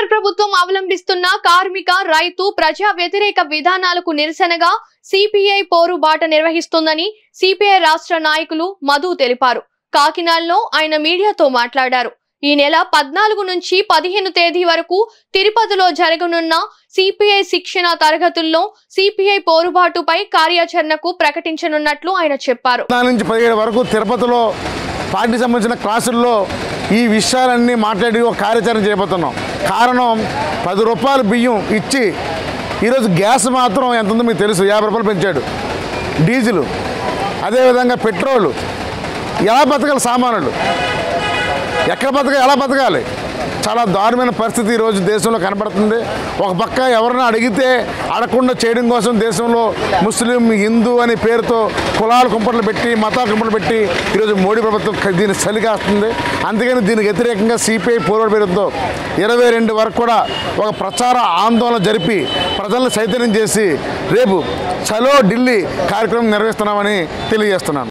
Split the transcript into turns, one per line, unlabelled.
ప్రభుత్వం అవలంబిస్తున్న కార్మిక రైతు ప్రజా వ్యతిరేక విధానాలకు నిరసనగా సిపిఐ పోరుబాట నిర్వహిస్తుందని సిపిఐ రాష్ట్ర నాయకులు మధు తెలిపారు కాకినాడలో ఆయన మీడియాతో మాట్లాడారు ఈ నెల పద్నాలుగు నుంచి పదిహేను తేదీ వరకు తిరుపతిలో జరగనున్న సిపిఐ శిక్షణ తరగతుల్లో సిపిఐ పోరుబాటుపై కార్యాచరణకు ప్రకటించనున్నట్లు ఆయన చెప్పారు
పద్నాలుగు నుంచి పదిహేడు వరకు తిరుపతిలో పార్టీ సంబంధించిన క్లాసుల్లో ఈ విషయాలన్నీ మాట్లాడి ఒక కార్యాచరణ చేయబోతున్నాం కారణం పది రూపాయలు బియ్యం ఇచ్చి ఈరోజు గ్యాస్ మాత్రం ఎంత ఉందో మీకు తెలుసు యాభై రూపాయలు పెంచాడు డీజిల్ అదేవిధంగా పెట్రోలు ఎలా బతకాలి సామాన్యులు ఎక్కడ బతకాలి ఎలా బతకాలి చాలా దారుణమైన పరిస్థితి ఈరోజు దేశంలో కనబడుతుంది ఒక పక్క ఎవరైనా అడిగితే అడగకుండా చేయడం కోసం దేశంలో ముస్లిం హిందూ అనే పేరుతో కులాల కుంపట్లు పెట్టి మతాల కుంపట్లు పెట్టి ఈరోజు మోడీ ప్రభుత్వం క- దీన్ని చలిగాస్తుంది అందుకని దీనికి వ్యతిరేకంగా సిపిఐ పూర్వ పేరుతో ఇరవై రెండు వరకు కూడా ఒక ప్రచార ఆందోళన జరిపి ప్రజలను చైతన్యం చేసి రేపు చలో ఢిల్లీ కార్యక్రమం నిర్వహిస్తున్నామని తెలియజేస్తున్నాను